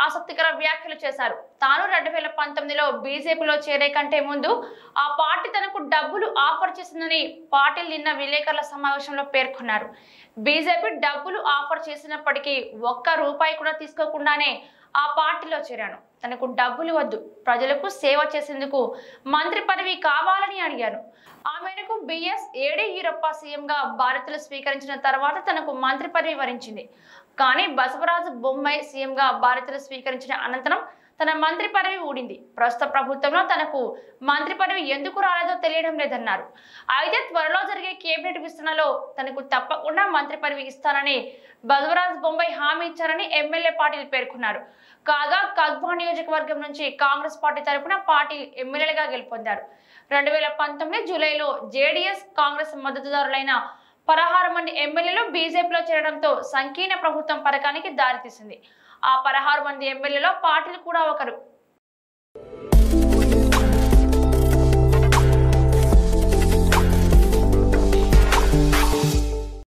ఆసక్తికర వ్యాఖ్యలు చేశారు తాను రెండు వేల పంతొమ్మిదిలో బీజేపీలో చేరే కంటే ముందు ఆ పార్టీ తనకు డబ్బులు ఆఫర్ చేసిందని పాటిల్ నిన్న విలేకరుల సమావేశంలో పేర్కొన్నారు బీజేపీ డబ్బులు ఆఫర్ చేసినప్పటికీ ఒక్క రూపాయి కూడా తీసుకోకుండానే ఆ పార్టీలో చేరాను తనకు డబ్బులు వద్దు ప్రజలకు సేవ చేసేందుకు మంత్రి పదవి కావాలని అడిగాను ఆ మేరకు బిఎస్ ఏడేయూరప్ప సీఎంగా బాధ్యతలు స్వీకరించిన తర్వాత తనకు మంత్రి పదవి వరించింది కానీ బసవరాజు బొమ్మాయి సీఎంగా బాధ్యతలు స్వీకరించిన అనంతరం తన మంత్రి పదవి ఊడింది ప్రస్తుత ప్రభుత్వంలో తనకు మంత్రి పదవి ఎందుకు రాలేదో తెలియడం లేదన్నారు అయితే త్వరలో జరిగే కేబినెట్ విస్తరణలో తనకు తప్పకుండా మంత్రి పదవి ఇస్తానని బసవరాజ్ బొంబాయి హామీ ఇచ్చారని ఎమ్మెల్యే పాటిల్ పేర్కొన్నారు కాగా కగ్వా నియోజకవర్గం నుంచి కాంగ్రెస్ పార్టీ తరపున పాటిల్ ఎమ్మెల్యేలుగా గెలుపొందారు రెండు వేల పంతొమ్మిది జూలైలో జేడీఎస్ కాంగ్రెస్ మద్దతుదారులైన పదహారు మంది ఎమ్మెల్యేలు బీజేపీలో చేరడంతో సంకీర్ణ ప్రభుత్వం పథకానికి దారితీసింది ఆ పదహారు మంది ఎమ్మెల్యేలో పార్టీలు కూడా ఒకరు